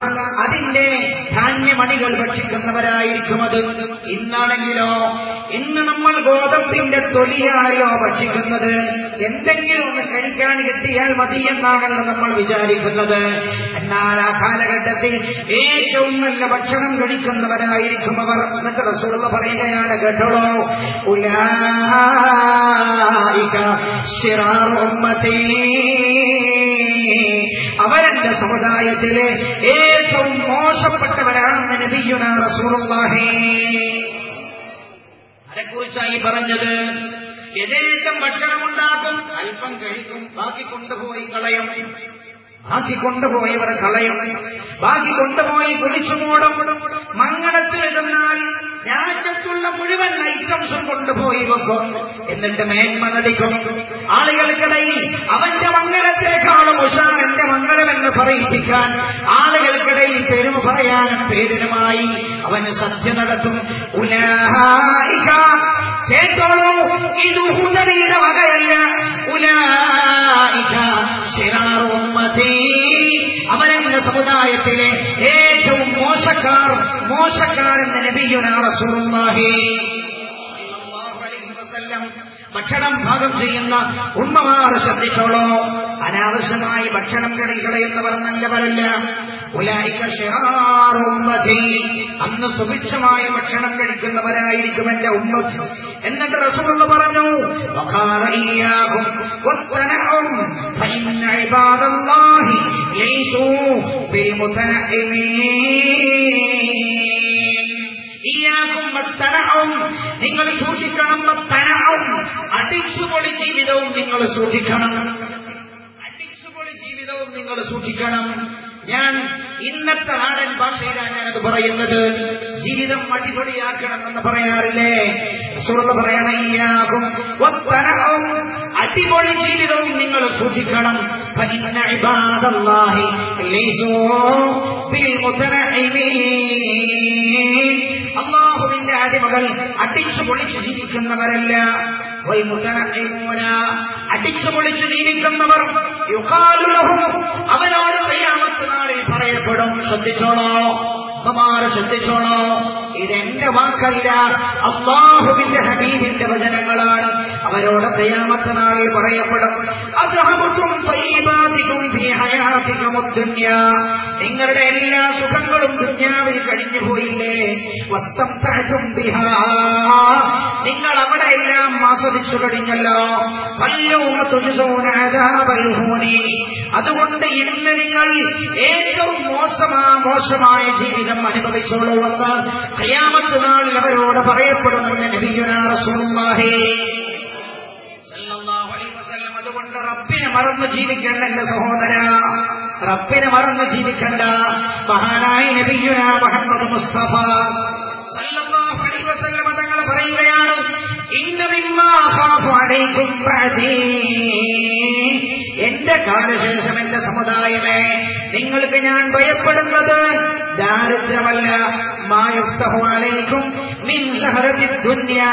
അതിന്റെ ധാന്യമണികൾ ഭക്ഷിക്കുന്നവരായിരിക്കും അത് ഇന്നാണെങ്കിലോ ഇന്ന് നമ്മൾ ഗോതമ്പിന്റെ തൊലിയാണല്ലോ ഭക്ഷിക്കുന്നത് എന്തെങ്കിലും ഒന്ന് കഴിക്കാൻ കിട്ടിയാൽ മതി എന്നാണല്ലോ നമ്മൾ വിചാരിക്കുന്നത് എന്നാൽ ആ കാലഘട്ടത്തിൽ ഏറ്റവും നല്ല ഭക്ഷണം കഴിക്കുന്നവരായിരിക്കും അവർ എന്നിട്ട് റസൂള്ള പറയുകയാണ് കേട്ടോളോ ഉലായിക ശിറാറു ഉമ്മത്തീ അവരെന്റെ സമുദായത്തിലെ ഏറ്റവും മോശപ്പെട്ടവരാണെന്ന് നബിയുന റസൂലുള്ളാഹി അതെക്കുറിച്ചായി പറഞ്ഞത് യഥേഷ്ടം ഭക്ഷണമുണ്ടാക്കും അല്പം കഴിക്കും ബാക്കി കൊണ്ടുപോയി കളയും ബാക്കി കൊണ്ടുപോയവർ കളയും ബാക്കി കൊണ്ടുപോയി കുളിച്ചു മൂടും മംഗളത്തിൽ ചെന്നാൽ രാജ്യത്തുള്ള മുഴുവൻ ഐറ്റംസും കൊണ്ടുപോയി വെക്കും എന്നിട്ട് മേന്മ നടിക്കും ആളുകൾക്കിടയിൽ അവന്റെ മംഗളത്തെക്കാളും ഉഷാറിന്റെ മംഗളമെന്ന് പറയിപ്പിക്കാൻ ആളുകൾക്കിടയിൽ പെരുമ പറയാനും പേരിനുമായി അവന് സത്യ നടത്തും ഉലായിക കേട്ടോളൂ ഇത് ഹുദവിയുടെ വകയല്ല ഉലായിക ശിറാറുമ്മതീ അവനെന്റെ സമുദായത്തിലെ ഏറ്റവും മോശക്കാർ മോശക്കാരെന്ന് നബിയുന റസൂലുള്ളാഹി സ്വല്ലല്ലാഹു അലൈഹി വസല്ലം ഭക്ഷണം ഭാഗം ചെയ്യുന്ന ഉമ്മമാർ ശ്രദ്ധിച്ചോളോ അനാവശ്യമായി ഭക്ഷണം കടി കളയുന്നവർ നല്ലവരല്ല ഉലായിക ഷിറാറുമ്മതി അന്ന് സുഭിക്ഷമായ ഭക്ഷണം കഴിക്കുന്നവരായിരിക്കും എന്റെ ഉമ്മത്ത് എന്നിട്ട് റസൂൽ പറഞ്ഞു وقال إياكم والتنعم فإن عباد الله ليسوا بالمتنعمين ഇയാക്കും തനവും നിങ്ങൾ സൂക്ഷിക്കണം തനവും അടിച്ചുപൊളി ജീവിതവും നിങ്ങൾ സൂക്ഷിക്കണം അടിച്ചുപൊളി ജീവിതവും നിങ്ങൾ സൂക്ഷിക്കണം ഞാൻ ഇന്നത്തെ നാടൻ ഭാഷയിലാണ് ഞാനത് പറയുന്നത് ജീവിതം അടിപൊളിയാക്കണം എന്ന് പറയാറില്ലേ സുഹൃത്ത് പറയണയ്യാകും അടിപൊളി ജീവിതവും നിങ്ങൾ സൂക്ഷിക്കണം ഫഇന്ന ഇബാദല്ലാഹി ലൈസൂ ബിൽ മുതനഇമീൻ അള്ളാഹുവിന്റെ അടിമകൾ അടിച്ചു പൊളിച്ച് ജീവിക്കുന്നവരല്ല വൈമുതനഇമൂന അടിച്ചു പൊളിച്ച് ജീവിക്കുന്നവർ യുഖാലുലഹും അവരോട് കയ്യാമത്ത് നാളിൽ പറയപ്പെടും ശ്രദ്ധിച്ചോളോ അമ്മമാരെ ശ്രദ്ധിച്ചോളോ ഇതെന്റെ വാക്കല്ല അള്ളാഹുവിന്റെ ഹബീബിന്റെ വചനങ്ങളാണ് അവരോട് കയ്യാമത്ത് നാളിൽ പറയപ്പെടും അദ്ഹബത്തും തയ്യിബാതികും ഫീ ഹയാതികും ദുനിയ നിങ്ങളുടെ എല്ലാ സുഖങ്ങളും ദുനിയാവിൽ കഴിഞ്ഞു പോയില്ലേ വസ്തംതഅതും ബിഹാ നിങ്ങൾ അവിടെ എല്ലാം ആസ്വദിച്ചു കഴിഞ്ഞല്ലോ വല്ലൂമ തുജസൂന അദാബൽ ഹൂനി അതുകൊണ്ട് ഇന്ന് നിങ്ങൾ ഏറ്റവും മോശമാ മോശമായ ജീവിതം അനുഭവിച്ചോളൂവെന്ന് ഖിയാമത്ത് നാളിൽ അവരോട് പറയപ്പെടുമെന്ന് നബിയുന റസൂലുള്ളാഹി സല്ലല്ലാഹു അലൈഹി വസല്ലം അതുകൊണ്ട് റബ്ബിനെ മറന്ന് ജീവിക്കേണ്ട എന്റെ സഹോദര റബ്ബിനെ മറന്ന് ജീവിക്കണ്ട മഹാനായ നബിയുന മുഹമ്മദ് മുസ്തഫ സല്ലല്ലാഹു അലൈഹി വസല്ലം തങ്ങൾ പറയുകയാണ് ഇന്ന മിമ്മാ ഖാഫു അലൈക്കും ബഅദീ എന്റെ കാലശേഷം എന്റെ സമുദായമേ നിങ്ങൾക്ക് ഞാൻ ഭയപ്പെടുന്നത് ദാരിദ്ര്യമല്ല മായുക്തഹു അലൈക്കും മിൻ സഹറത്തി ദുനിയാ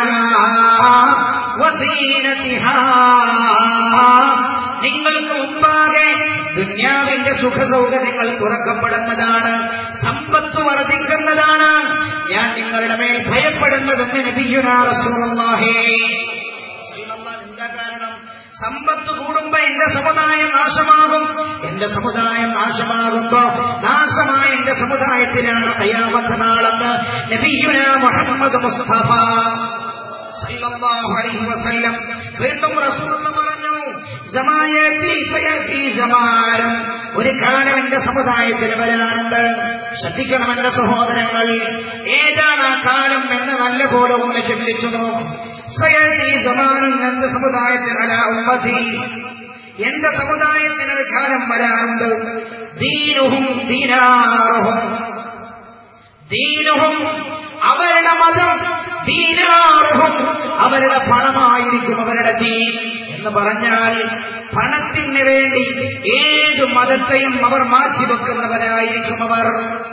വസീനതിഹാ നിങ്ങൾക്ക് മുമ്പാകെ ദുന്യാവിന്റെ സുഖ സൗകര്യങ്ങൾ തുറക്കപ്പെടുന്നതാണ് സമ്പത്ത് വർദ്ധിക്കുന്നതാണ് ഞാൻ നിങ്ങളുടെ മേൽ ഭയപ്പെടുന്നതെന്ന് നബിയുനാ റസൂലുള്ളാഹി എന്താ കാരണം സമ്പത്ത് കൂടുമ്പോ എന്റെ സമുദായം നാശമാകും എന്റെ സമുദായം നാശമാകുമ്പോ നാശമായ എന്റെ സമുദായത്തിലാണ് കയ്യാമത്ത് നാളെന്ന് നബിയുന മുഹമ്മദ് മുസ്തഫ സല്ലല്ലാഹു അലൈഹി വസല്ലം വീണ്ടും റസൂലുള്ള പറഞ്ഞു സമായത്തി സയത്തി സമാനം ഒരു കാലം എന്റെ സമുദായത്തിൽ വരാനുണ്ട് ശ്രദ്ധിക്കണം എന്റെ സഹോദരങ്ങൾ ഏതാണ് ആ കാലം എന്ന് നല്ലപോലെ ഒന്ന് ചിന്തിച്ചു നോക്കും സയത്തി സമാനം എന്റെ സമുദായത്തിൽ അല ഉമ്മതി എന്റെ സമുദായത്തിന് ഒരു കാലം വരാനുണ്ട് ദീനുഹും ദീനാറുഹും ദീനുഹും അവരുടെ മതം ദീനാറുഹും അവരുടെ പണമായിരിക്കും അവരുടെ ദീൻ എന്ന് പറഞ്ഞാൽ പണത്തിന് വേണ്ടി ഏത് മതത്തെയും അവർ മാറ്റിവെക്കുന്നവരായിരിക്കും അവർ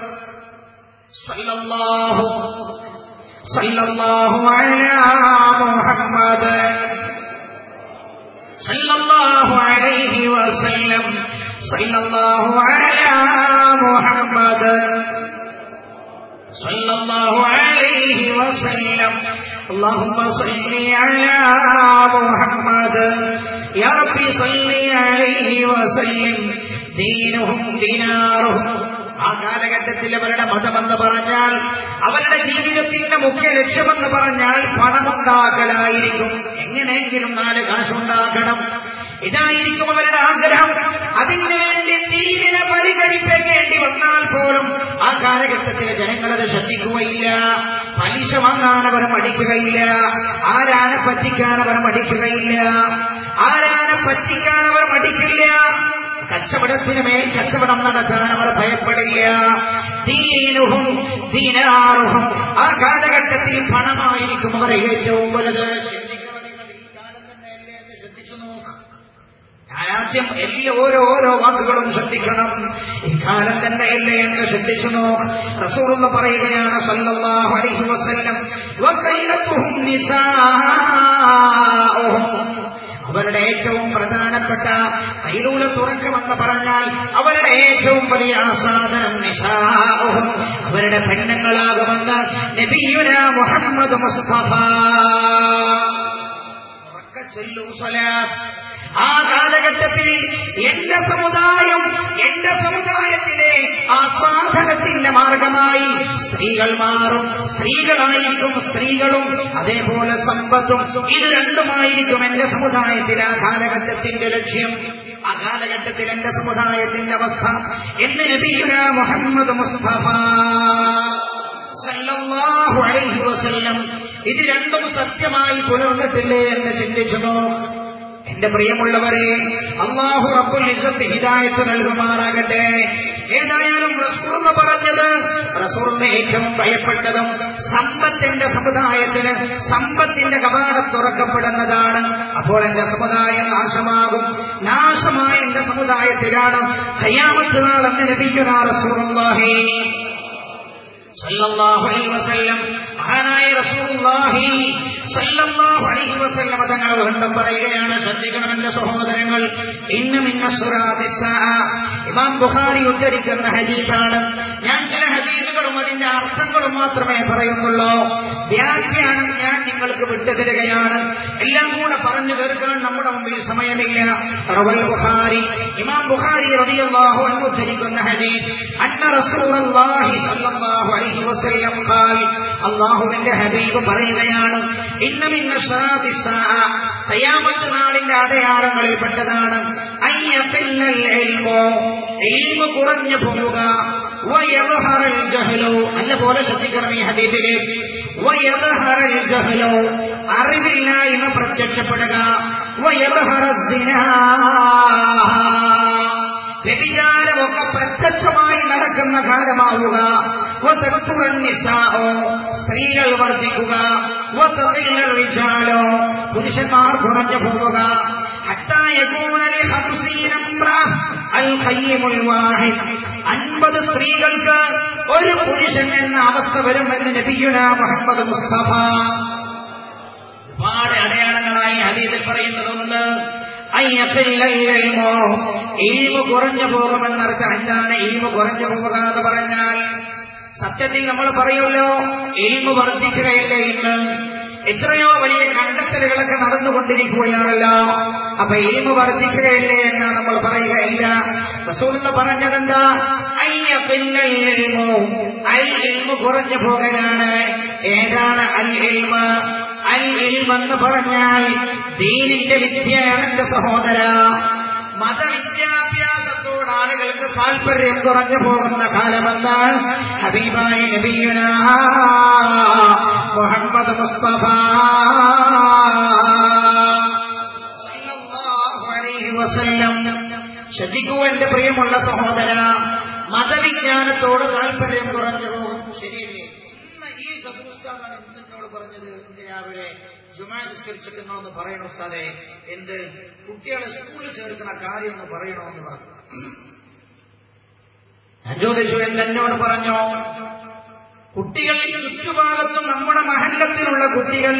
സല്ലല്ലാഹു സല്ലല്ലാഹു അലാ മുഹമ്മദ് സല്ലല്ലാഹു അലൈഹി വസല്ലം സല്ലല്ലാഹു അലാ മുഹമ്മദ് صلى الله عليه وسلم اللهم صل على محمد يا ربي صل عليه وسلم دينهم دينارهم ആ കാലഘട്ടത്തിൽ അവരുടെ മതമെന്ന് പറഞ്ഞാൽ അവരുടെ ജീവിതത്തിന്റെ മുഖ്യ ലക്ഷ്യമെന്ന് പറഞ്ഞാൽ പണമുണ്ടാക്കലായിരിക്കും എങ്ങനെയെങ്കിലും നാല് കാശുണ്ടാക്കണം ഇതായിരിക്കും അവരുടെ ആഗ്രഹം അതിനു വേണ്ടി തീരിനെ പരിഗണിപ്പിക്കേണ്ടി വന്നാൽ പോലും ആ കാലഘട്ടത്തിലെ ജനങ്ങളത് ശ്രദ്ധിക്കുകയില്ല പലിശ വാങ്ങാൻ അവർ മടിക്കുകയില്ല ആരാനെ പറ്റിക്കാൻ അവർ മടിക്കുകയില്ല ആരാനെ പറ്റിക്കാൻ അവർ മടിക്കില്ല കച്ചവടത്തിന് മേൽ കച്ചവടം നടത്താൻ അവർ ഭയപ്പെടില്ല ദീനുഹും ദീനാറുഹും ആ കാലഘട്ടത്തിൽ പണമായിരിക്കും അവർ ഏറ്റവും വലുത് ചിന്തിക്കണം നിങ്ങൾ ഈ കാലം തന്നെയല്ലേ എന്ന് ശ്രദ്ധിച്ചു നോക്ക് ആദ്യം എല്ലാ ഓരോ ഓരോ വാക്കുകളും ശ്രദ്ധിക്കണം ഈ കാലം തന്നെയല്ലേ എന്ന് ശ്രദ്ധിച്ചു നോക്ക് റസൂറുള്ള പറയുകയാണ് സല്ലല്ലാഹു അലൈഹി വസല്ലം വഖൈറത്തുഹും നിസാഉഹും അവരുടെ ഏറ്റവും പ്രധാനപ്പെട്ട കൈലൂല തുറക്കമെന്ന് പറഞ്ഞാൽ അവരുടെ ഏറ്റവും വലിയ ആസാദനം നിസാഉഹും അവരുടെ പെണ്ണുങ്ങളാകുമെന്ന് നബിയുന മുഹമ്മദ് മുസ്തഫ ഉറക്കെ ചൊല്ലൂ സ്വലാത്ത് ആ കാലഘട്ടത്തിൽ എന്റെ സമുദായം എന്റെ സമുദായത്തിലെ ആസ്വാദനത്തിന്റെ മാർഗമായി സ്ത്രീകൾ മാറും സ്ത്രീകളായിരിക്കും സ്ത്രീകളും അതേപോലെ സമ്പത്തും ഇത് രണ്ടുമായിരിക്കും എന്റെ സമുദായത്തിൽ ആ കാലഘട്ടത്തിന്റെ ലക്ഷ്യം ആ കാലഘട്ടത്തിൽ എന്റെ സമുദായത്തിന്റെ അവസ്ഥ എന്ന് നബിയുന മുഹമ്മദ് മുസ്തഫ സല്ലല്ലാഹു അലൈഹി വസല്ലം ഇത് രണ്ടും സത്യമായി പുലർന്നിട്ടില്ലേ എന്ന് ചിന്തിച്ചു എന്റെ പ്രിയമുള്ളവരെ അള്ളാഹു റബ്ബുൽ ഇസ്സത്ത് ഹിദായത്ത് നൽകുമാറാകട്ടെ ഏതായാലും റസൂർ എന്ന് പറഞ്ഞത് റസൂറിന് ഏറ്റവും ഭയപ്പെട്ടതും സമ്പത്തിന്റെ സമുദായത്തിന് സമ്പത്തിന്റെ കവാടം തുറക്കപ്പെടുന്നതാണ് അപ്പോൾ എന്റെ സമുദായം നാശമാകും നാശമായ എന്റെ സമുദായത്തിലാണ് ഖയാമത്ത് നാളെന്ന് ലഭിക്കുന്ന റസൂറുള്ളാഹി സല്ലല്ലാഹു അലൈഹി വസല്ലം മഹാനായ റസൂലുള്ളാഹി സല്ലല്ലാഹു അലൈഹി വസല്ലം തങ്ങൾ വീണ്ടും പറയുകയാണ് ശ്രദ്ധിക്കണം എന്റെ സഹോദരങ്ങൾ ഇന്ന മിന്ന ഇമാം ബുഖാരി ഉദ്ധരിക്കുന്ന ഹദീസാണ് ഞാൻ ചില ഹദീസുകളും അതിന്റെ അർത്ഥങ്ങളും മാത്രമേ പറയുന്നുള്ളൂ വ്യാഖ്യാനം ഞാൻ നിങ്ങൾക്ക് വിട്ടുതരികയാണ് എല്ലാം കൂടെ പറഞ്ഞു തീർക്കാൻ നമ്മുടെ മുമ്പിൽ സമയമില്ല റവൽ ബുഖാരി ഇമാം ബുഖാരി റളിയല്ലാഹു അൻഹു ഉദ്ധരിക്കുന്ന ഹദീസ് അന്ന റസൂലുള്ളാഹി സ്വല്ലല്ലാഹു അലൈഹി വസല്ലം ഖാൽ അല്ലാഹുവിന്റെ ഹബീബ് പറയുകയാണ് ഇന്ന മിൻ അശ്റാത്തി സാഅ ഖിയാമത്ത് നാളിന്റെ അടയാളങ്ങളിൽ പെട്ടതാണ് അയ്യഖില്ലൽ ഇൽമു ഇൽമു കുറഞ്ഞു പോവുക വയദ്ഹറൽ ജഹലു നല്ല പോലെ ശ്രദ്ധിക്കണം ഈ ഹദീസിലെ വയദ്ഹറൽ ജഹലു അറിവില്ലായ്മ പ്രത്യക്ഷപ്പെടുക വയദ്ഹറ സിനാ വ്യഭിചാരമൊക്കെ പ്രത്യക്ഷമായി നടക്കുന്ന കാലമാവുക നിസാഹോ സ്ത്രീകൾ വർദ്ധിക്കുക വിചാരോ പുരുഷന്മാർ കുറഞ്ഞു പോവുക അൻപത് സ്ത്രീകൾക്ക് ഒരു പുരുഷൻ എന്ന അവസ്ഥ വരുമെന്ന് നബിയുന മുഹമ്മദ് മുസ്തഫ ഒരുപാട് അടയാളങ്ങളായി ഹദീദിൽ പറയുന്നതുണ്ട് അയ്യത്തില്ലോ ഈവ് കുറഞ്ഞു പോകുമെന്നർത്ഥം എന്താണ് ഈവ് കുറഞ്ഞു പോവുക എന്ന് പറഞ്ഞാൽ സത്യത്തിൽ നമ്മൾ പറയുമല്ലോ ഈവ് വർദ്ധിക്കുകയില്ല ഇന്ന് എത്രയോ വലിയ കണ്ടെത്തലുകളൊക്കെ നടന്നുകൊണ്ടിരിക്കുകയാണല്ലോ അപ്പൊ ഇൽമ വർദ്ധിക്കുകയില്ലേ എന്നാണ് നമ്മൾ പറയുകയില്ല റസൂലുള്ള പറഞ്ഞതെന്താ അയ്യപ്പില്ലോ അൽ ഇൽമ കുറഞ്ഞു പോകലാണ് ഏതാണ് അൽ ഇൽമ അൽ ഇൽമെന്ന് പറഞ്ഞാൽ ദീനിന്റെ വിദ്യയാണ് എന്റെ സഹോദര മതവിദ്യാഭ്യാസത്തോട് ആളുകൾക്ക് താല്പര്യം കുറഞ്ഞു പോകുന്ന കാലമെന്നാൽ ഹബീബായ നബിയുന മുഹമ്മദ് മുസ്തഫ വസല്ലം ശ്രദ്ധിക്കൂ എന്റെ പ്രിയമുള്ള സഹോദര മതവിജ്ഞാനത്തോട് താല്പര്യം കുറഞ്ഞു പോകും ശരിയല്ലേ ഇന്ന് ഈ സദുസ്താദാണ് ഇന്നോട് പറഞ്ഞത് ഇന്ന് രാവിലെ ജുമാ നിസ്കരിച്ചിട്ട് നിങ്ങളൊന്ന് പറയണോ ഉസ്താദെ എന്ത് കുട്ടികളെ സ്കൂളിൽ ചേർക്കുന്ന കാര്യം ഒന്ന് പറയണമെന്ന് പറഞ്ഞു ഞാൻ ചോദിച്ചു എന്തെന്നോട് പറഞ്ഞോ കുട്ടികൾ ചുറ്റുഭാഗത്തും നമ്മുടെ മഹല്ലത്തിലുള്ള കുട്ടികൾ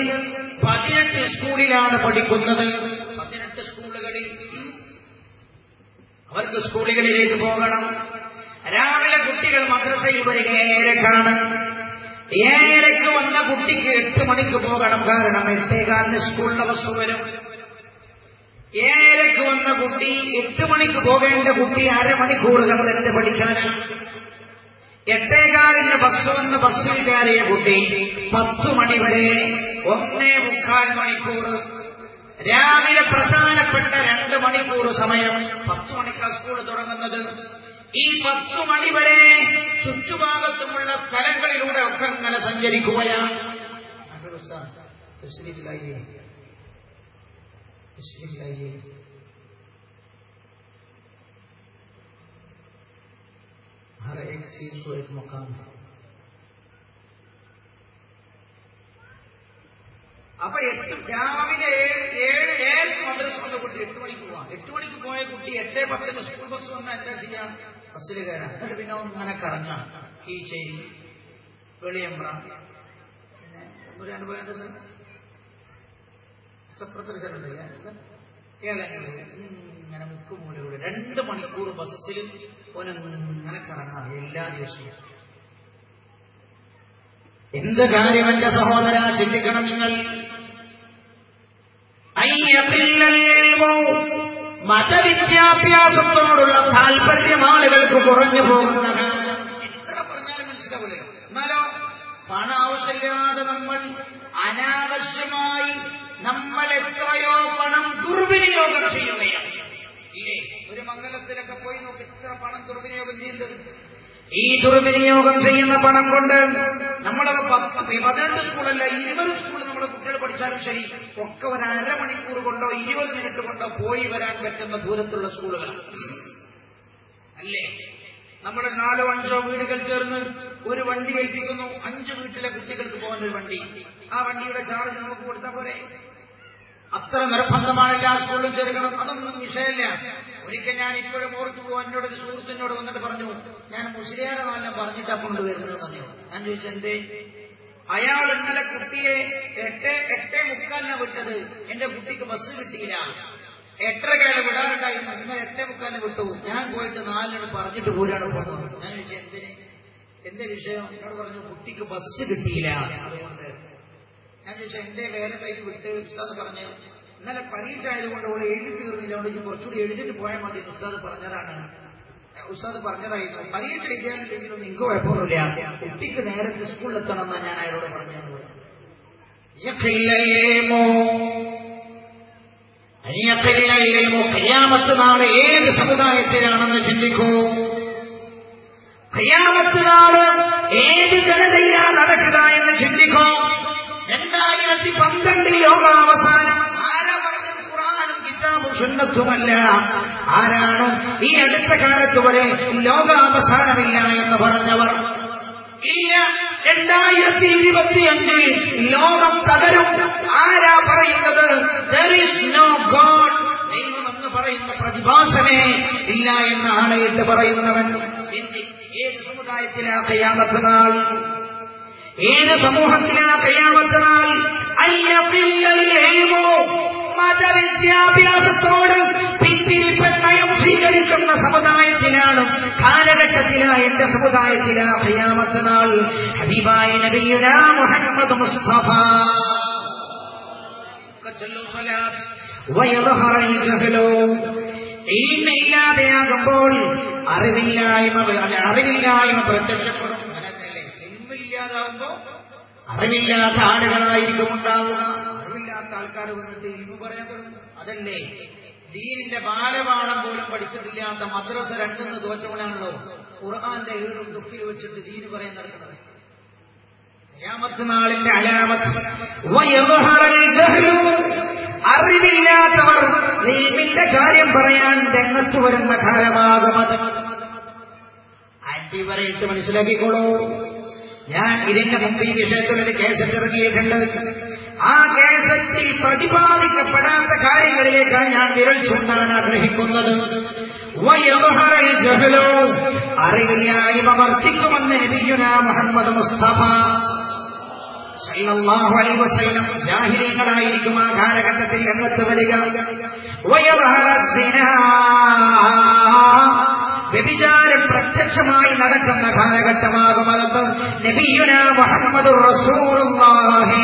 പതിനെട്ട് സ്കൂളിലാണ് പഠിക്കുന്നത് പതിനെട്ട് സ്കൂളുകളിൽ അവർക്ക് സ്കൂളുകളിലേക്ക് പോകണം രാവിലെ കുട്ടികൾ മദ്രസയിൽ വരിക ഏഴരക്കാണ് ഏഴരക്ക് വന്ന കുട്ടിക്ക് എട്ട് മണിക്ക് പോകണം കാരണം എട്ടേകാലിന് സ്കൂളിലെ ബസ് വരും ഏഴരക്ക് വന്ന കുട്ടി എട്ട് മണിക്ക് പോകേണ്ട കുട്ടി അരമണിക്കൂറുകൾ എന്ത് പഠിക്കാനാണ് എട്ടേകാലിന് ബസ് വന്ന് ബസ്സിൽ കയറിയ കുട്ടി പത്തു മണി വരെ ഒന്നേ മുക്കാൽ മണിക്കൂർ രാവിലെ പ്രധാനപ്പെട്ട രണ്ട് മണിക്കൂർ സമയം പത്തു മണിക്കാണ് സ്കൂൾ തുടങ്ങുന്നത് ഈ പത്തു മണി വരെ ചുറ്റുഭാഗത്തുമുള്ള സ്ഥലങ്ങളിലൂടെ ഒക്കെ ഇങ്ങനെ സഞ്ചരിക്കുകയാണ് हर एक चीज को एक मुकाम है അപ്പൊ എട്ട് രാവിലെ ഏഴ് ഏഴ് ഏഴ് മദ്രസ വന്ന കുട്ടി എട്ട് മണിക്ക് പോവാം എട്ട് മണിക്ക് പോയ കുട്ടി എട്ടേ പത്തിന് സ്കൂൾ ബസ് വന്നാൽ എന്താ ചെയ്യാം ബസ്സിൽ കയറാം എന്നിട്ട് പിന്നെ ഇങ്ങനെ കറങ്ങാം കീച്ചേരി വെളിയമ്പ്ര പിന്നെ ഒരു അനുഭവം എന്താ സാർ ചപ്രത്തിൽ സ്ഥലമില്ല ഏതെങ്കിലും ഇങ്ങനെ മുക്കുമൂലൂടെ രണ്ട് മണിക്കൂർ ബസ്സിൽ ഓനങ്ങനെ കറങ്ങാം എല്ലാ ദിവസവും എന്ത് കാര്യം എന്റെ സഹോദര ചിന്തിക്കണം നിങ്ങൾ മതവിദ്യാഭ്യാസത്തോടുള്ള താല്പര്യം ആളുകൾക്ക് കുറഞ്ഞു പോകുന്ന എത്ര പറഞ്ഞാലും മനസ്സിലാവില്ല എന്നാലോ പണം ആവശ്യമില്ലാതെ നമ്മൾ അനാവശ്യമായി നമ്മൾ എത്രയോ പണം ദുർവിനിയോഗം ചെയ്യുകയാണ് ഇല്ലേ ഒരു മംഗലത്തിലൊക്കെ പോയി നോക്കി ഇത്ര പണം ദുർവിനിയോഗം ചെയ്യുന്നത് ഈ ദുർവിനിയോഗം ചെയ്യുന്ന പണം കൊണ്ട് നമ്മളത് പതിനെട്ട് സ്കൂളല്ല ഇരുപത് സ്കൂൾ നമ്മുടെ കുട്ടികൾ പഠിച്ചാലും ശരി ഒക്കെ ഒരു അരമണിക്കൂർ കൊണ്ടോ ഇരുപത് മിനിറ്റ് കൊണ്ടോ പോയി വരാൻ പറ്റുന്ന ദൂരത്തുള്ള സ്കൂളുകളാണ് അല്ലേ നമ്മുടെ നാലോ അഞ്ചോ വീടുകൾ ചേർന്ന് ഒരു വണ്ടി ഏൽപ്പിക്കുന്നു അഞ്ച് വീട്ടിലെ കുട്ടികൾക്ക് പോകുന്ന ഒരു വണ്ടി ആ വണ്ടിയുടെ ചാർജ് നമുക്ക് കൊടുത്താൽ പോരെ അത്ര നിർബന്ധമാണ് എല്ലാ സ്കൂളിലും ചേർക്കണം അതൊന്നും വിഷയമില്ല ഒരിക്കൽ ഞാൻ ഇപ്പോഴും ഓർത്തു പോകും എന്നോട് ഒരു സുഹൃത്തിനോട് വന്നിട്ട് പറഞ്ഞു ഞാൻ മുസ്ലിയാരെ നല്ല പറഞ്ഞിട്ടാ കൊണ്ടുവരുന്നത് പറഞ്ഞു ഞാൻ ചോദിച്ചു എന്തേ അയാൾ ഇന്നലെ കുട്ടിയെ എട്ട് എട്ടേ മുക്കാലിനാ വിട്ടത് എന്റെ കുട്ടിക്ക് ബസ് കിട്ടിയില്ല എട്ടരക്കാലം വിടാറുണ്ടായിരുന്നു ഇന്നലെ എട്ടേ മുക്കാലിന് വിട്ടു ഞാൻ പോയിട്ട് നാലിന് പറഞ്ഞിട്ട് പോരാണ് പോകുന്നത് ഞാൻ ചോദിച്ചു എന്തിന് എന്റെ വിഷയം എന്നോട് പറഞ്ഞു കുട്ടിക്ക് ബസ് കിട്ടിയില്ല അതുകൊണ്ട് ഞാൻ ചോദിച്ചാൽ എന്റെ വേറെ കയ്യിൽ വിട്ട് ഉസ്താദ് പറഞ്ഞു ഇന്നലെ പരീക്ഷ ആയതുകൊണ്ട് അവൾ എഴുതി തീർന്നില്ല അതുകൊണ്ട് കുറച്ചുകൂടി എഴുതിട്ട് പോയാൽ മതി ഉസ്താദ് പറഞ്ഞതാണ് ഉസ്താദ് പറഞ്ഞതായിരുന്നു പരീക്ഷ എഴുതിയാലെങ്കിലും നിങ്ങൾക്ക് കുഴപ്പമൊന്നുമില്ല കുട്ടിക്ക് നേരത്തെ സ്കൂളിലെത്തണം എന്നാണ് ഞാൻ അയാളോട് പറഞ്ഞത് ഖിയാമത്ത് നാളെ ഏത് സമുദായത്തിലാണെന്ന് ചിന്തിക്കൂ ഖിയാമത്ത് നാള് ഏത് ജനതയിലാണ് നടക്കുക എന്ന് ചിന്തിക്കൂ രണ്ടായിരത്തി പന്ത്രണ്ടിൽ യോഗാവസാനം ആരാ പറഞ്ഞത് ഖുറാനും കിതാബും സുന്നത്തുമല്ല ആരാണ് ഈ അടുത്ത കാലത്ത് വരെ ലോകാവസാനമില്ല എന്ന് പറഞ്ഞവർ ഇല്ല രണ്ടായിരത്തി ഇരുപത്തിയഞ്ചിൽ ലോകം തകരും ആരാ പറയുന്നത് ദർ ഈസ് നോ ഗോഡ് ദൈവം എന്ന് പറയുന്ന പ്രതിഭാസമേ ഇല്ല എന്ന് ആണയിട്ട് പറയുന്നവൻ ഏത് സമുദായത്തിലാ കയ്യാമത്ത് നാൾ ഏത് സമൂഹത്തിലാ കയ്യാമത്ത് നാൾ അയ്യോ മതവിദ്യാഭ്യാസത്തോട് പിന്തിരിപ്പൻ നയം സ്വീകരിക്കുന്ന സമുദായത്തിലാണ് കാലഘട്ടത്തിലാ എന്റെ സമുദായത്തിലാ ഖിയാമത്ത് നാൾ ഹബീബായ നബിയുന മുഹമ്മദ് മുസ്തഫ ഇല്ലാതെയാകുമ്പോൾ അറിവില്ലായ്മ അറിവില്ലായ്മ പ്രത്യക്ഷപ്പെടും ഇല്ലാതാകുമ്പോ അറിവില്ലാത്ത ആളുകളായിരിക്കും ഉണ്ടാവുക അറിവില്ലാത്ത ആൾക്കാർ വന്നിട്ട് ഇന്ന് പറയാൻ തുടങ്ങും അതല്ലേ ദീനിന്റെ ബാലപാഠം പോലും പഠിച്ചിട്ടില്ലാത്ത മദ്രസ രണ്ടെന്ന് തോറ്റവനാണല്ലോ ഖുർആന്റെ ഏഴും ദുഃഖിൽ വെച്ചിട്ട് ദീന് പറയാൻ നടക്കുന്നത് ഖിയാമത്ത് നാളിന്റെ അലാമത്ത് അറിവില്ലാത്തവർ ദീപിന്റെ കാര്യം പറയാൻ രംഗത്ത് വരുന്ന കാലമാകുമത് അടിവരയിട്ട് മനസ്സിലാക്കിക്കോളൂ ഞാൻ ഇതിന്റെ മുമ്പ് ഈ വിഷയത്തിൽ ഒരു കേസറ്റ് ഇറങ്ങിയിട്ടുണ്ട് ആ കേസറ്റിൽ പ്രതിപാദിക്കപ്പെടാത്ത കാര്യങ്ങളിലേക്കാണ് ഞാൻ വിരൽ ചൂണ്ടാൻ ആഗ്രഹിക്കുന്നത് അറിവില്ലായ്മ വർദ്ധിക്കുമെന്ന് നബിയുന മുഹമ്മദ് മുസ്തഫ സല്ലല്ലാഹു അലൈഹി വസല്ലം ജാഹിലീങ്ങളായിരിക്കും ആ കാലഘട്ടത്തിൽ രംഗത്ത് വരിക വയവഹറദ്ദിനാ. വ്യഭിചാരം പ്രത്യക്ഷമായി നടക്കുന്ന കാലഘട്ടമാകും അതെന്ന് നബിയുന മുഹമ്മദ് റസൂലുള്ളാഹി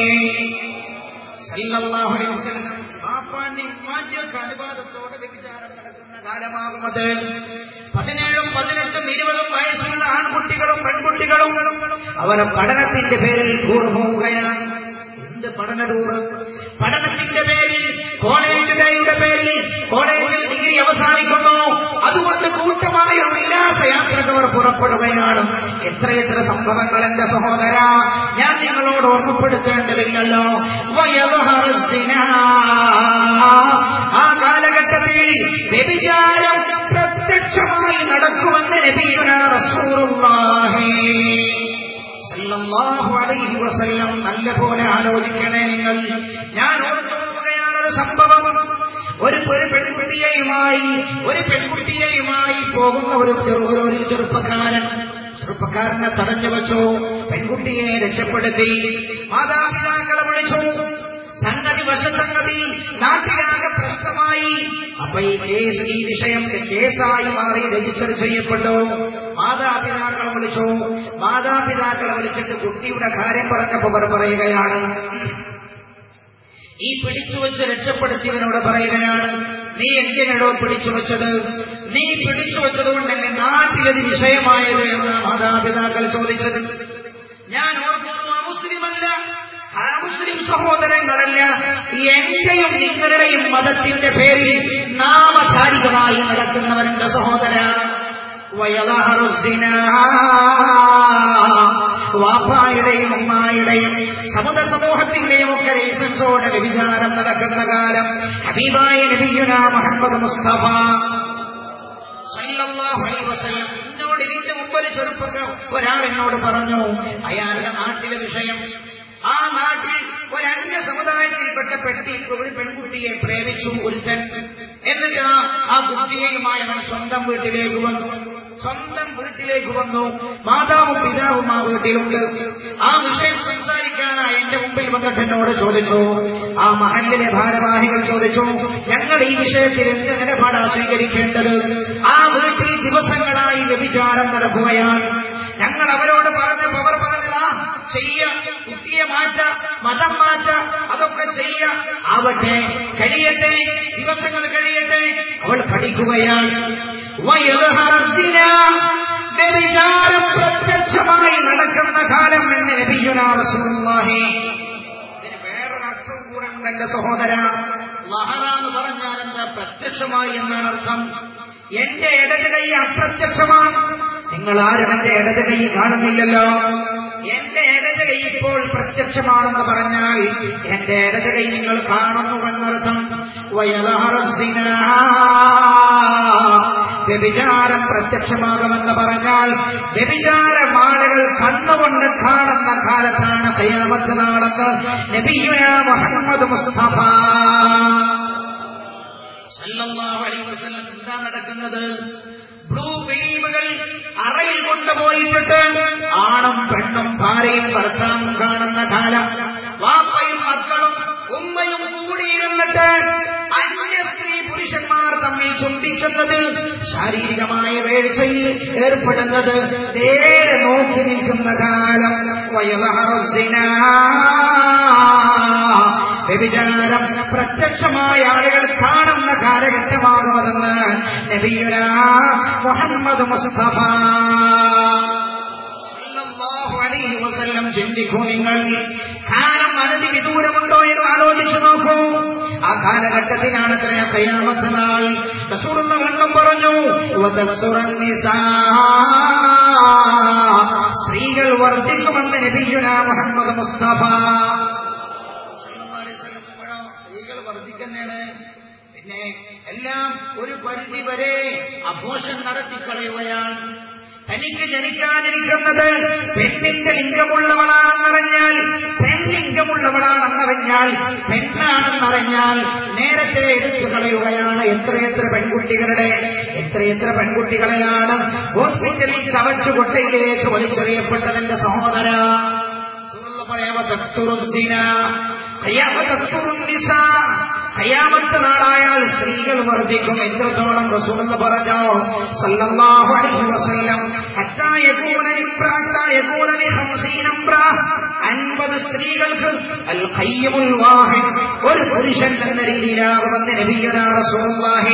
സല്ലല്ലാഹു അലൈഹി വസല്ലം പാപ്പാന്റെയും ഉമ്മാന്റെയൊക്കെ അനുവാദത്തോടെ വ്യഭിചാരം നടക്കുന്ന കാലമാകുമത് പതിനേഴും പതിനെട്ടും ഇരുപതും വയസ്സുള്ള ആൺകുട്ടികളും പെൺകുട്ടികളും അവരെ പഠനത്തിന്റെ പേരിൽ ടൂർ പോവുകയാണ് എന്ത് പഠന ടൂർ പഠനത്തിന്റെ പേരിൽ കോളേജ് ഡേയുടെ പേരിൽ കോളേജിൽ ഡിഗ്രി അവസാനിക്കുന്നു അതുകൊണ്ട് കൂട്ടമായ ഒരു വിലാസയാത്രക്ക് അവർ പുറപ്പെടുകയാണ് എത്രയെത്ര സംഭവങ്ങൾ എന്റെ സഹോദര ഞാൻ നിങ്ങളോട് ഓർമ്മപ്പെടുത്തേണ്ടതില്ലല്ലോ വയവഹറസിന. ആ കാലഘട്ടത്തിൽ വ്യഭിചാരം പ്രത്യക്ഷമായി നടക്കുമെന്ന് നബീന റസൂറുള്ളാഹി സല്ലല്ലാഹു അലൈഹി വസല്ലം നല്ലപോലെ ആലോചിക്കണേ നിങ്ങൾ ഞാൻ ഓർത്തു പോവുകയാണ് ഒരു സംഭവം ഒരു ഒരു പെൺകുട്ടിയെയുമായി ഒരു പെൺകുട്ടിയെയുമായി പോകുന്ന ഒരു ചെറു ഒരു ഒരു ചെറുപ്പക്കാരൻ ചെറുപ്പക്കാരനെ തടഞ്ഞു വെച്ചു പെൺകുട്ടിയെ രക്ഷപ്പെടുത്തി മാതാപിതാക്കളെ വിളിച്ചു സംഗതി വശസംഗതി നാട്ടിലാകെ പ്രശ്നമായി അപ്പൊ ഈ കേസ് ഈ വിഷയം കേസായി മാറി രജിസ്റ്റർ ചെയ്യപ്പെട്ടു മാതാപിതാക്കളെ വിളിച്ചു മാതാപിതാക്കളെ വിളിച്ചിട്ട് കുട്ടിയുടെ കാര്യം പറഞ്ഞപ്പോ അവർ പറയുകയാണ് ഈ പിടിച്ചു വെച്ച് രക്ഷപ്പെടുത്തിയവനോട് പറയുകയാണ് നീ എന്തിനടോ പിടിച്ചു വെച്ചത് നീ പിടിച്ചു വെച്ചതുകൊണ്ടല്ലേ നാട്ടിലത് വിഷയമായത് എന്ന് മാതാപിതാക്കൾ ചോദിച്ചത് ഞാൻ ഓർക്കുന്നു ആ മുസ്ലിമല്ല ആ മുസ്ലിം സഹോദരങ്ങളല്ല എന്റെയും നിങ്ങളുടെയും മതത്തിന്റെ പേരിൽ നാമധാരികമായി നടക്കുന്നവരുടെ സഹോദര വയലാറുസിന വാപ്പായുടെയും ഉമ്മായുടെയും സമുദ സമൂഹത്തിന്റെയും ഒക്കെ ലൈസൻസോടെ വ്യഭിചാരം നടക്കുന്ന കാലം ഹബീബായ നബിയുന മുഹമ്മദ് മുസ്തഫ സല്ലല്ലാഹു അലൈഹി വസല്ലം എന്നോട് ഇതിന്റെ മുമ്പ് ഒരു ചെറുപ്പക്കാർ ഒരാൾ എന്നോട് പറഞ്ഞു അയാളുടെ നാട്ടിലെ വിഷയം ആ നാട്ടിൽ ഒരന്യ സമുദായത്തിൽപ്പെട്ട പെട്ടി ഒരു പെൺകുട്ടിയെ പ്രേമിച്ചു ഒരുത്തൻ എന്നിട്ട് ആ ആ കുട്ടിയെയുമായി അവൻ സ്വന്തം വീട്ടിലേക്ക് വന്നു സ്വന്തം വീട്ടിലേക്ക് വന്നു മാതാവും പിതാവും ആ വീട്ടിലുണ്ട് ആ വിഷയം സംസാരിക്കാനായി എന്റെ മുമ്പിൽ വന്നിട്ട് എന്നോട് ചോദിച്ചു ആ മഹലിലെ ഭാരവാഹികൾ ചോദിച്ചു ഞങ്ങൾ ഈ വിഷയത്തിൽ എന്ത് നിലപാടാ സ്വീകരിക്കേണ്ടത് ആ വീട്ടിൽ ദിവസങ്ങളായി വ്യഭിചാരം നടക്കുകയാണ് ഞങ്ങൾ അവരോട് പറഞ്ഞപ്പോ അവർ പറഞ്ഞതാ ചെയ്യ കുട്ടിയെ മാറ്റ മതം മാറ്റ അതൊക്കെ ചെയ്യ ആവട്ടെ കഴിയട്ടെ ദിവസങ്ങൾ കഴിയട്ടെ അവൾ പഠിക്കുകയാണ് വയറുഹാസിന വ്യഭിചാരം പ്രത്യക്ഷമായി നടക്കുന്ന കാലം എന്ന് നബിയുനാ റസൂലുള്ളാഹി ഇതിന് വേറൊരർത്ഥം കൂടെ ഉണ്ട് എന്റെ സഹോദര ലഹറ എന്ന് പറഞ്ഞാൽ എന്താ പ്രത്യക്ഷമായി എന്നാണ് അർത്ഥം എന്റെ ഇടത് കൈ അപ്രത്യക്ഷമാണ് നിങ്ങൾ ആരും എന്റെ ഇടത് കൈ കാണുന്നില്ലല്ലോ എന്റെ ഇടത് കൈ ഇപ്പോൾ പ്രത്യക്ഷമാണെന്ന് പറഞ്ഞാൽ എന്റെ ഇടത് കൈ നിങ്ങൾ കാണുന്നുവെന്നർത്ഥം വയലഹറസിന വ്യഭിചാരം പ്രത്യക്ഷമാകുമെന്ന് പറഞ്ഞാൽ വ്യഭിചാരമാലകൾ കണ്ണുകൊണ്ട് കാണുന്ന കാലത്താണ് കയ്യാമത്ത് നാളെന്ന് നബിയുന മുഹമ്മദ് മുസ്തഫ സല്ലല്ലാഹു അലൈഹി വസല്ലം എന്താ നടക്കുന്നത് ബ്ലൂ ഫിലിമുകൾ അറയിൽ കൊണ്ടുപോയിട്ടിട്ട് ആണും പെണ്ണും ഭാര്യയും ഭർത്താവും കാണുന്ന കാലം വാപ്പയും മക്കളും ഉമ്മയും കൂടിയിരുന്നിട്ട് അന്യ സ്ത്രീ പുരുഷന്മാർ തമ്മിൽ ചുംബിക്കുന്നത് ശാരീരികമായ വീഴ്ചയിൽ ഏർപ്പെടുന്നത് നേരെ നോക്കി നിൽക്കുന്ന കാലം വയലഹറുസിനാ വ്യഭിചാരം പ്രത്യക്ഷമായ ആളുകൾ കാണുന്ന കാലഘട്ടമാകുമെന്ന് നബിയുന മുഹമ്മദ് മുസ്തഫ സല്ലല്ലാഹു അലൈഹി വസല്ലം ചിന്തിക്കൂ നിങ്ങൾ കാലം അനധി വിദൂരമുണ്ടോ എന്ന് ആലോചിച്ചു നോക്കൂ ആ കാലഘട്ടത്തിലാണ് കയ്യാമത്ത് നാൾ റസൂലുള്ള വീണ്ടും പറഞ്ഞു വതസ്സുറൻ നിസാ. സ്ത്രീകൾ വർദ്ധിക്കുമെന്ന് നബിയുന മുഹമ്മദ് മുസ്തഫ സ്ത്രീകൾ വർദ്ധിക്കുന്നതാണ് പിന്നെ എല്ലാം ഒരു പരിധി വരെ അഘോഷം നടത്തിക്കളയുകയാണ് തനിക്ക് ജനിക്കാനിരിക്കുന്നത് പെണ്ണിന്റെ ലിംഗമുള്ളവളാണെന്നറിഞ്ഞാൽ പെൺലിംഗമുള്ളവളാണെന്നറിഞ്ഞാൽ പെണ്ണാണെന്നറിഞ്ഞാൽ നേരത്തെ എടുത്തു കളയുകയാണ് എത്രയെത്ര പെൺകുട്ടികളുടെ എത്രയെത്ര പെൺകുട്ടികളെയാണ് ഹോസ്പിറ്റലിൽ ചവച്ചു കൊട്ടയിലേക്ക് വലിച്ചെറിയപ്പെട്ടതിന്റെ സഹോദര റസൂലുള്ള പറയാ തക്തുറുദ്ദിന ഖയാമത്ത് നാളായാൽ സ്ത്രീകൾ വർദ്ധിക്കും എത്രത്തോളം റസൂലുള്ള പറഞ്ഞു സല്ലല്ലാഹു അലൈഹി വസല്ലം ഹത്താ യകൂന ഇംറ ഹത്താ യകൂന ലി ഖംസീന ഇംറ അൻപത് സ്ത്രീകൾക്ക് അൽ ഖയ്യിമുൽ വാഹിദ് ഒരു പുരുഷൻ എന്ന രീതിയിലാകുമെന്ന് നബിയുനാ റസൂലുള്ളാഹി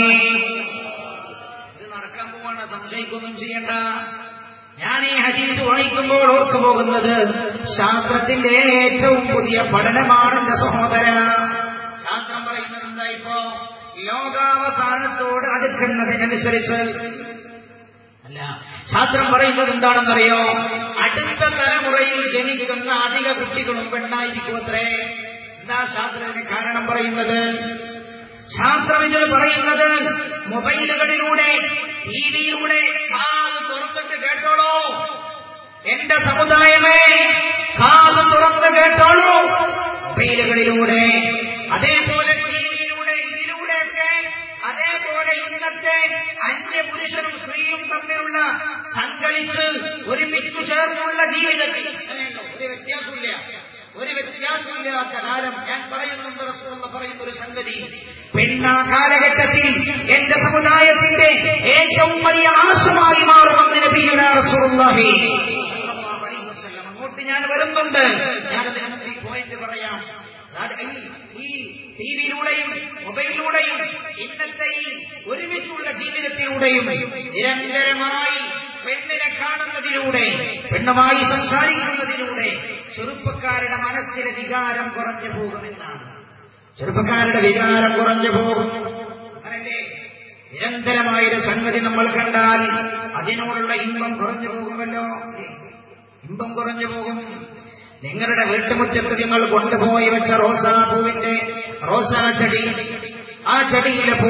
ഇത് നടക്കാൻ പോവാണ് സംശയിക്കൊന്നും ചെയ്യണ്ട ഞാൻ ഈ ഹദീസ് വായിക്കുമ്പോൾ ഓർത്തു പോകുന്നത് ശാസ്ത്രത്തിന്റെ ഏറ്റവും പുതിയ പഠനമാണ് എന്റെ സഹോദര ശാസ്ത്രം പറയുന്നത് എന്താ ഇപ്പോ ലോകാവസാനത്തോട് അടുക്കുന്നതിനനുസരിച്ച് അല്ല ശാസ്ത്രം പറയുന്നത് എന്താണെന്നറിയോ അടുത്ത തലമുറയിൽ ജനിക്കുന്ന അധിക കുട്ടികളും പെണ്ണായിരിക്കും അത്രേ എന്താ ശാസ്ത്രത്തിന് കാരണം പറയുന്നത് ശാസ്ത്രം ഇതിൽ പറയുന്നത് മൊബൈലുകളിലൂടെ ടി വിയിലൂടെ കാത് തുറന്നിട്ട് കേട്ടോളൂ എന്റെ സമുദായമേ കാത് തുറന്ന് കേട്ടോളൂ മൊബൈലുകളിലൂടെ അതേപോലെ ടി വിയിലൂടെ ഇതിലൂടെയൊക്കെ അതേപോലെ ഇന്നത്തെ അന്യപുരുഷനും സ്ത്രീയും തമ്മിലുള്ള സങ്കളിച്ച് ഒരുമിച്ചു ചേർന്നുള്ള ജീവിതത്തിൽ അങ്ങനെയുണ്ടോ? ഒരു വ്യത്യാസമില്ല ഒരു വ്യത്യാസമില്ലാത്ത കാലം ഞാൻ പറയുന്നുണ്ട് റസൂലുള്ള പറയുന്ന ഒരു സംഗതി പെണ്ണ കാലഘട്ടത്തിൽ എന്റെ സമുദായത്തിന്റെ ഏറ്റവും വലിയ നാശമായി മാറുമെന്ന് നബിയുന റസൂലുള്ളാഹി സ്വല്ലല്ലാഹു അലൈഹി വസല്ലം. അങ്ങോട്ട് ഞാൻ വരുന്നുണ്ട് ഞാനതിന് മുമ്പ് ഈ പോയിന്റ് പറയാം അത് ഈ- ഈ ടിവിയിലൂടെയും മൊബൈലിലൂടെയും ഇന്നത്തെ ഈ ഒരുമിച്ചുള്ള ജീവിതത്തിലൂടെയും നിരന്തരമായി പെണ്ണിനെ കാണുന്നതിലൂടെ പെണ്ണുമായി സംസാരിക്കുന്നതിലൂടെ ചെറുപ്പക്കാരുടെ മനസ്സിലെ വികാരം കുറഞ്ഞു പോകുമെന്നാണ് ചെറുപ്പക്കാരുടെ വികാരം കുറഞ്ഞു പോകും അങ്ങനല്ലേ നിരന്തരമായൊരു സംഗതി നമ്മൾ കണ്ടാൽ അതിനോടുള്ള ഇമ്പം കുറഞ്ഞു പോകുമല്ലോ ഇമ്പം കുറഞ്ഞു പോകും നിങ്ങളുടെ വീട്ടുമുറ്റത്ത് നിങ്ങൾ കൊണ്ടുപോയി വെച്ച റോസാപ്പൂവിന്റെ റോസാ ചെടി ആ ചെടിയിലെ പൂ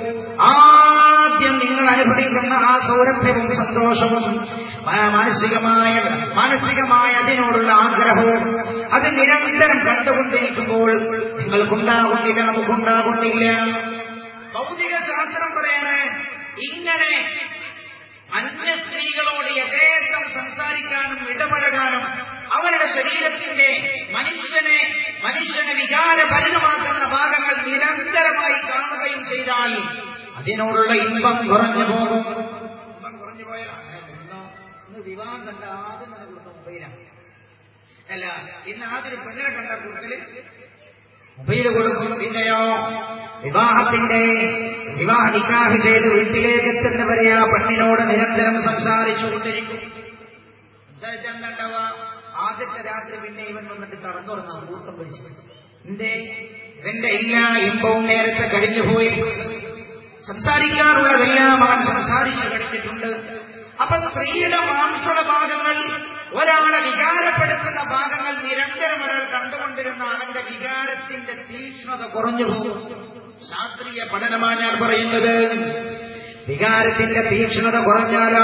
ആദ്യം നിങ്ങൾ അനുഭവിക്കുന്ന ആ സൗരഭ്യവും സന്തോഷവും ആ മാനസികമായ മാനസികമായ അതിനോടുള്ള ആഗ്രഹവും അത് നിരന്തരം കണ്ടുകൊണ്ടിരിക്കുമ്പോൾ നിങ്ങൾക്കുണ്ടാകുന്നില്ല നമുക്കുണ്ടാകുന്നില്ല ഭൗതിക ശാസ്ത്രം പറയാണ് ഇങ്ങനെ അന്യ സ്ത്രീകളോട് യഥേഷ്ടം സംസാരിക്കാനും ഇടപഴകാനും അവരുടെ ശരീരത്തിന്റെ മനുഷ്യനെ മനുഷ്യനെ വികാരഭരിതമാക്കുന്ന ഭാഗങ്ങൾ നിരന്തരമായി കാണുകയും ചെയ്താൽ അതിനോടുള്ള ഇമ്പം കുറഞ്ഞു പോകും ഇമ്പം കുറഞ്ഞു പോയാൽ ഇന്നോ ഇന്ന് വിവാഹം കണ്ട ആദ്യം തന്നെ കൊടുത്ത മൊബൈലാണ് അല്ല ഇന്ന് ആദ്യം ഒരു പെണ്ണിനെ കണ്ട കൂടുതൽ മൊബൈല് കൊടുക്കും പിന്നെയോ വിവാഹത്തിന്റെ വിവാഹ നിക്കാഹ് ചെയ്ത് വീട്ടിലേക്ക് എത്തുന്നവരെ ആ പെണ്ണിനോട് നിരന്തരം സംസാരിച്ചുകൊണ്ടിരിക്കും സംസാരിച്ചാൽ എന്താ ഉണ്ടാവുക? ആദ്യത്തെ രാത്രി പിന്നെ ഇവൻ വന്നിട്ട് കടന്നുറങ്ങാൻ മൂർത്തം പിടിച്ചു എന്തേ ഇവന്റെ എല്ലാ ഇമ്പവും നേരത്തെ കഴിഞ്ഞുപോയി സംസാരിക്കാറുള്ളതെല്ലാം അവൻ സംസാരിച്ചു കഴിഞ്ഞിട്ടുണ്ട് അപ്പൊ സ്ത്രീയുടെ മാംസള ഭാഗങ്ങൾ ഒരാളെ വികാരപ്പെടുത്തുന്ന ഭാഗങ്ങൾ നിരന്തരം ഒരാൾ കണ്ടുകൊണ്ടിരുന്ന അവന്റെ വികാരത്തിന്റെ തീക്ഷ്ണത കുറഞ്ഞു പോകും ശാസ്ത്രീയ പഠനമാണ് ഞാൻ പറയുന്നത് വികാരത്തിന്റെ തീക്ഷ്ണത കുറഞ്ഞാലോ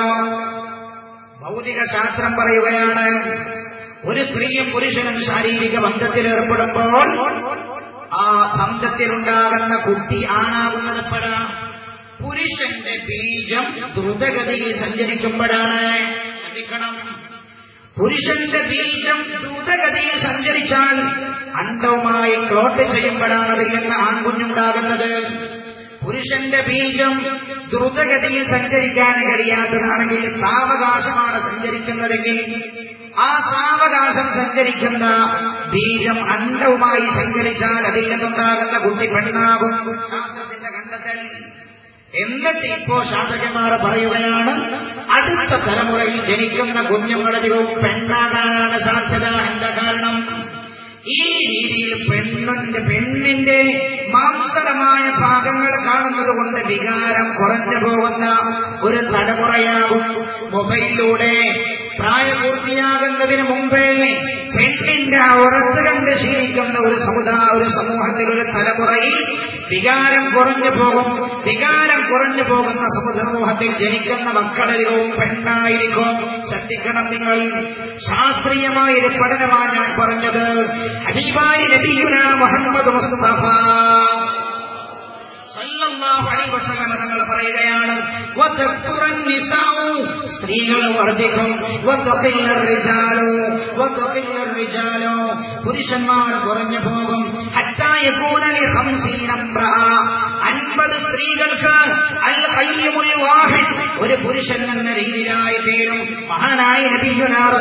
ഭൗതിക ശാസ്ത്രം പറയുകയാണ് ഒരു സ്ത്രീയും പുരുഷനും ശാരീരിക ബന്ധത്തിൽ ഏർപ്പെടുമ്പോൾ ആ ബന്ധത്തിലുണ്ടാകുന്ന കുട്ടി ആണാകുന്നത് എപ്പോഴാ പുരുഷന്റെ ബീജം ദ്രുതഗതിയിൽ സഞ്ചരിക്കുമ്പോഴാണ് ശ്രദ്ധിക്കണം പുരുഷന്റെ ബീജം ദ്രുതഗതിയിൽ സഞ്ചരിച്ചാൽ അണ്ടവുമായി ക്ലോട്ട് ചെയ്യുമ്പോഴാണ് അതിൽ നിന്ന് ആൺകുഞ്ഞുണ്ടാകുന്നത് പുരുഷന്റെ ബീജം ദ്രുതഗതിയിൽ സഞ്ചരിക്കാൻ കഴിയാത്തതാണെങ്കിൽ സാവകാശമാണ് സഞ്ചരിക്കുന്നതെങ്കിൽ ആ സാവകാശം സഞ്ചരിക്കുന്ന ബീജം അണ്ടവുമായി സഞ്ചരിച്ചാൽ അതിൽ നിന്നുണ്ടാകുന്ന കുട്ടി പെണ്ണാകും ശാസ്ത്രത്തിന്റെ കണ്ടെത്തൽ എന്നിട്ട് ഇപ്പോ ശാസ്ത്രജ്ഞന്മാർ പറയുകയാണ് അടുത്ത തലമുറയിൽ ജനിക്കുന്ന കുഞ്ഞുങ്ങളധികവും പെണ്ണാകാനാണ് സാധ്യത എന്താ കാരണം ഈ രീതിയിൽ പെണ്ണിന്റെ പെണ്ണിന്റെ മാംസലമായ ഭാഗങ്ങൾ കാണുന്നത് കൊണ്ട് വികാരം കുറഞ്ഞു പോകുന്ന ഒരു തലമുറയാകും മൊബൈലിലൂടെ പ്രായപൂർത്തിയാകുന്നതിന് മുമ്പേ പെണ്ണിന്റെ ആ ഉറത്ത് കണ്ട് ശീലിക്കുന്ന ഒരു സമുദായ ഒരു സമൂഹത്തിൽ ഒരു തലമുറയിൽ വികാരം കുറഞ്ഞു പോകും വികാരം കുറഞ്ഞു പോകുന്ന സമൂഹത്തിൽ ജനിക്കുന്ന മക്കളധികവും പെണ്ണായിരിക്കും ശ്രദ്ധിക്കണം നിങ്ങൾ ശാസ്ത്രീയമായ ഒരു പഠനമാണ് ഞാൻ പറഞ്ഞത് ഹബീബായി നബിയുന മുഹമ്മദ് മുസ്തഫ സല്ലല്ലാഹു സല്ലല്ലാഹു അലൈഹി വസല്ലം തങ്ങൾ പറയുകയാണ് വതക്തുറൻ നിസാഉ സ്ത്രീകൾ വർദ്ധിക്കും വതഖില്ലർ റിജാലു വതഖില്ലർ റിജാലു പുരുഷന്മാർ കുറഞ്ഞു പോകും ഹത്താ യകൂന ലി ഖംസീന ഇംറഅ അൻപത് സ്ത്രീകൾക്ക് അൽ ഖയ്യിമുൽ വാഹിദ് ഒരു പുരുഷൻ എന്ന രീതിയിലായി തീരും മഹാനായ നബിയുനാ